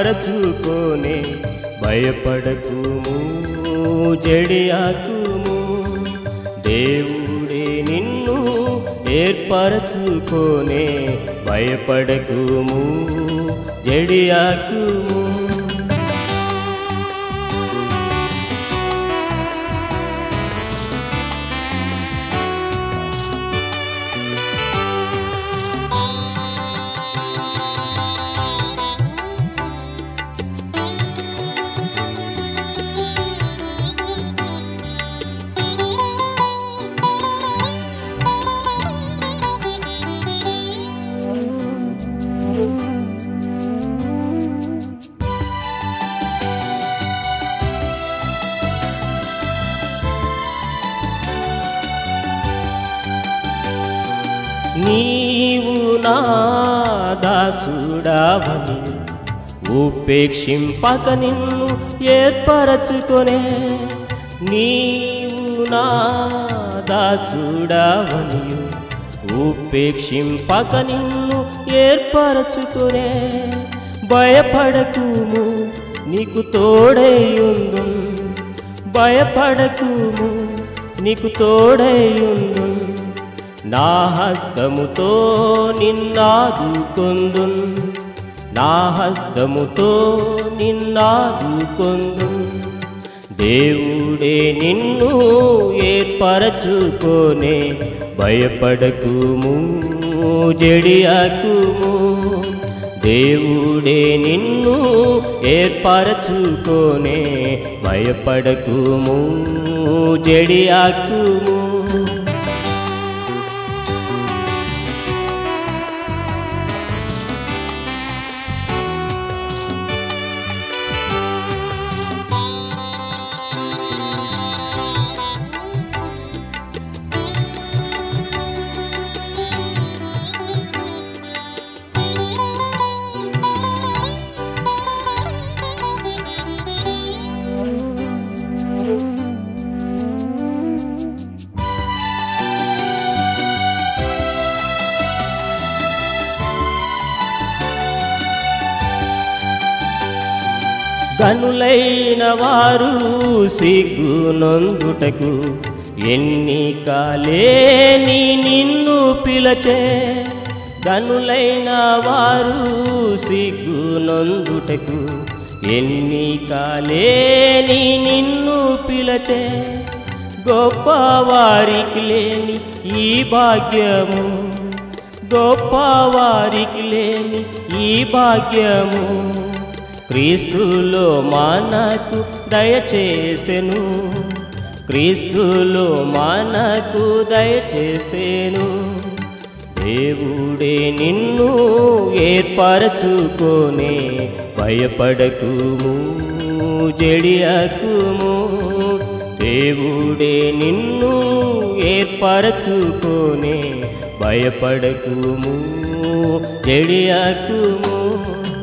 ఏర్పరచుకోనే భయపడకుము జడియాకుము దేవుడే నిన్ను ఏర్పరచుకోనే భయపడకుము జడియాకుము నీవు నా దాసుడావని ఉపేక్షింపక నిన్ను ఏర్పరచుకొనే నీవు నా దాసుడావని ఉపేక్షింపక నిన్ను ఏర్పరచుకొనే భయపడకుము నీకు తోడేయుందు భయపడకుము నీకు తోడేయుందు నా హస్తముతో నిన్నాదుకొందు నా హస్తముతో నిన్నాదుకొందు దేవుడే నిన్ను ఏర్పరచుకోనే భయపడకుము జడియాకుము దేవుడే నిన్ను ఏర్పరచుకోనే భయపడకుము జడియాకుము గనులైన వారు సిగ్గునొందుటకు ఎన్నికలేని నిన్ను పిలచే గనులైన వారు సిగ్గునొందుటకు ఎన్నికలేని నిన్ను పిలచే గొప్పవారికి లేని ఈ భాగ్యము గొప్పవారికి లేని ఈ భాగ్యము క్రీస్తులో మనకు దయచేసెను క్రీస్తులో మనకు దయచేసెను దేవుడే నిన్ను ఏర్పరచుకోనే భయపడకుము జడియకుము దేవుడే నిన్ను ఏర్పరచుకోనే భయపడకుము జడియకుము